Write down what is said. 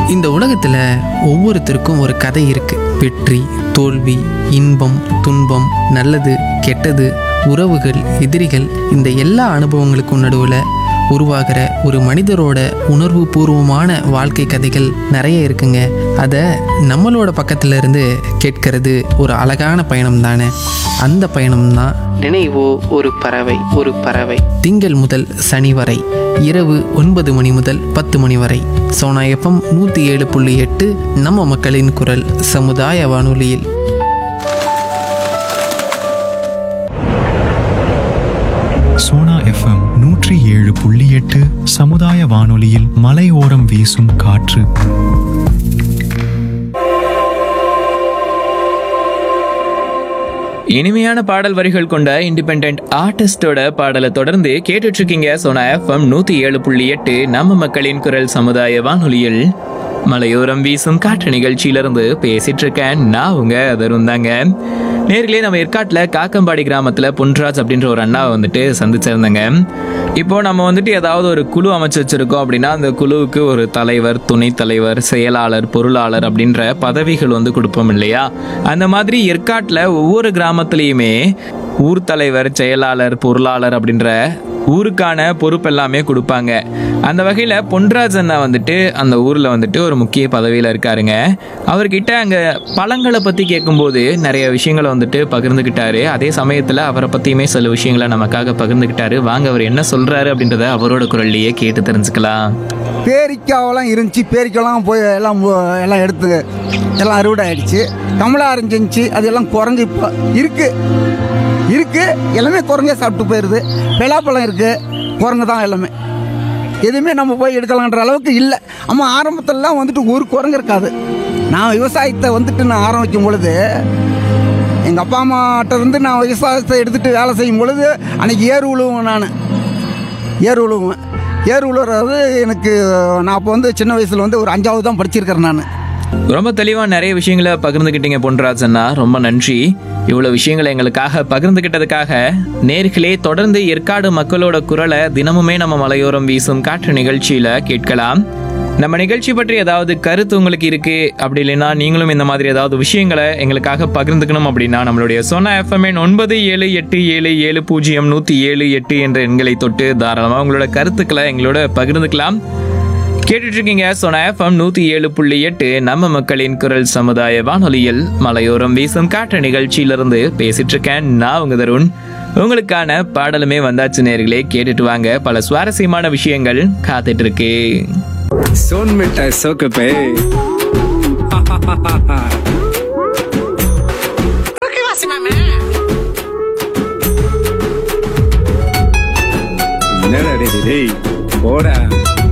இந்த உலகத்தில் ஒவ்வொருத்தருக்கும் ஒரு கதை இருக்கு வெற்றி தோல்வி இன்பம் துன்பம் நல்லது கெட்டது உறவுகள் எதிரிகள் இந்த எல்லா அனுபவங்களுக்கும் நடுவில் உருவாகிற ஒரு மனிதரோட உணர்வு பூர்வமான வாழ்க்கை கதைகள் நிறைய இருக்குங்க அதை நம்மளோட பக்கத்துல இருந்து கேட்கறது ஒரு அழகான பயணம் தானே அந்த பயணம் தான் நினைவோ ஒரு பறவை ஒரு பறவை திங்கள் முதல் சனி வரை இரவு ஒன்பது மணி முதல் பத்து மணி வரை சோனா எஃப்எம் நூற்றி ஏழு புள்ளி எட்டு நம்ம மக்களின் குரல் சமுதாய வானொலியில் சோனா எஃப்எம் நூற்றி ஏழு புள்ளி எட்டு சமுதாய வானொலியில் மலையோரம் வீசும் காற்று இனிமையான பாடல் வரிகள் கொண்ட இண்டிபெண்ட் ஆர்டிஸ்டோட பாடலை தொடர்ந்து கேட்டுட்டு இருக்கீங்க சோனா எஃப்எம் நூத்தி ஏழு புள்ளி எட்டு நம்ம மக்களின் குரல் சமுதாய வானொலியில் மலையோரம் வீசும் காற்று நிகழ்ச்சியிலிருந்து பேசிட்டு இருக்கேன் நான் உங்க தருண் தாங்க நேர்களே நம்ம ஏற்காட்டில் காக்கம்பாடி கிராமத்தில் பொன்ராஜ் அப்படின்ற ஒரு அண்ணாவை வந்துட்டு சந்திச்சிருந்தேங்க இப்போ நம்ம வந்துட்டு ஏதாவது ஒரு குழு அமைச்சு வச்சிருக்கோம் அப்படின்னா அந்த குழுவுக்கு ஒரு தலைவர் துணைத் தலைவர் செயலாளர் பொருளாளர் அப்படின்ற பதவிகள் வந்து கொடுப்போம் இல்லையா அந்த மாதிரி ஏற்காட்டில் ஒவ்வொரு கிராமத்துலேயுமே ஊர் தலைவர் செயலாளர் பொருளாளர் அப்படின்ற ஊருக்கான பொறுப்பு எல்லாமே கொடுப்பாங்க அந்த வகையில் பொன்ராஜ் அண்ணா வந்துட்டு அந்த ஊரில் வந்துட்டு ஒரு முக்கிய பதவியில் இருக்காருங்க அவர்கிட்ட அங்கே பழங்களை பற்றி கேட்கும்போது நிறைய விஷயங்களை வந்துட்டு பகிர்ந்துக்கிட்டாரு அதே சமயத்தில் அவரை பற்றியுமே சில விஷயங்களை நமக்காக பகிர்ந்துக்கிட்டாரு வாங்க அவர் என்ன சொல்கிறாரு அப்படின்றத அவரோட குரல்லையே கேட்டு தெரிஞ்சுக்கலாம் பேரிக்காவெல்லாம் இருந்துச்சு பேரிக்காவெல்லாம் போய் எல்லாம் மு- எல்லாம் எடுத்து எல்லாம் அறுவடை ஆயிடுச்சு கமலா இருந்துச்சு அது எல்லாம் குறைஞ்சி இப்போ இருக்கு இருக்கு எல்லாமே குறைஞ்ச சாப்பிட்டு போயிடுது பலாப்பழம் இருக்கு குரங்கு தான் எல்லாமே எதுவுமே நம்ம போய் எடுக்கலான்ற அளவுக்கு இல்லை அம்மா ஆரம்பத்துலலாம் வந்துட்டு ஒரு குரங்கு இருக்காது நான் விவசாயத்தை வந்துட்டு நான் ஆரம்பிக்கும் பொழுது எங்கள் அப்பா அம்மாட்ட இருந்து நான் விவசாயத்தை எடுத்துகிட்டு வேலை செய்யும் பொழுது அன்னைக்கு ஏர் உழுவும் நான் ஏர் உழுவுவேன் ஏர் உழுவுறது எனக்கு நான் அப்போ வந்து சின்ன வயசில் வந்து ஒரு அஞ்சாவது தான் படிச்சிருக்கிறேன் நான் ரொம்ப தெளிவாக நிறைய விஷயங்களை பகிர்ந்துக்கிட்டீங்க பொன்ராஜ் அண்ணா ரொம்ப நன்றி இவ்வளோ விஷயங்களை எங்களுக்காக பகிர்ந்துக்கிட்டதுக்காக நேர்களே தொடர்ந்து ஏற்காடு மக்களோட குரலை தினமுமே நம்ம மலையோரம் வீசும் காற்று நிகழ்ச்சியில் கேட்கலாம் நம்ம நிகழ்ச்சி பற்றி ஏதாவது கருத்து உங்களுக்கு இருக்கு அப்படி இல்லைன்னா நீங்களும் இந்த மாதிரி ஏதாவது விஷயங்களை எங்களுக்காக பகிர்ந்துக்கணும் அப்படின்னா நம்மளுடைய சோனா எஃப்எம்என் ஒன்பது ஏழு எட்டு ஏழு ஏழு பூஜ்ஜியம் நூற்றி ஏழு எட்டு என்ற எண்களை தொட்டு தாராளமாக உங்களோட கருத்துக்களை எங்களோட பகிர்ந்துக்கலாம் கேட்டுட்டு இருக்கீங்க சோனா எஃப்எம் நூத்தி ஏழு புள்ளி எட்டு நம்ம மக்களின் குரல் சமுதாய வானொலியில் மலையோரம் வீசும் காற்று நிகழ்ச்சியிலிருந்து பேசிட்டு இருக்கேன் நான் உங்க தருண் உங்களுக்கான பாடலுமே வந்தாச்சு நேர்களே கேட்டுட்டு வாங்க பல சுவாரஸ்யமான விஷயங்கள் காத்துட்டு இருக்கு सोन मिठाई सोक पे என்னடா டேய், டேய், போடா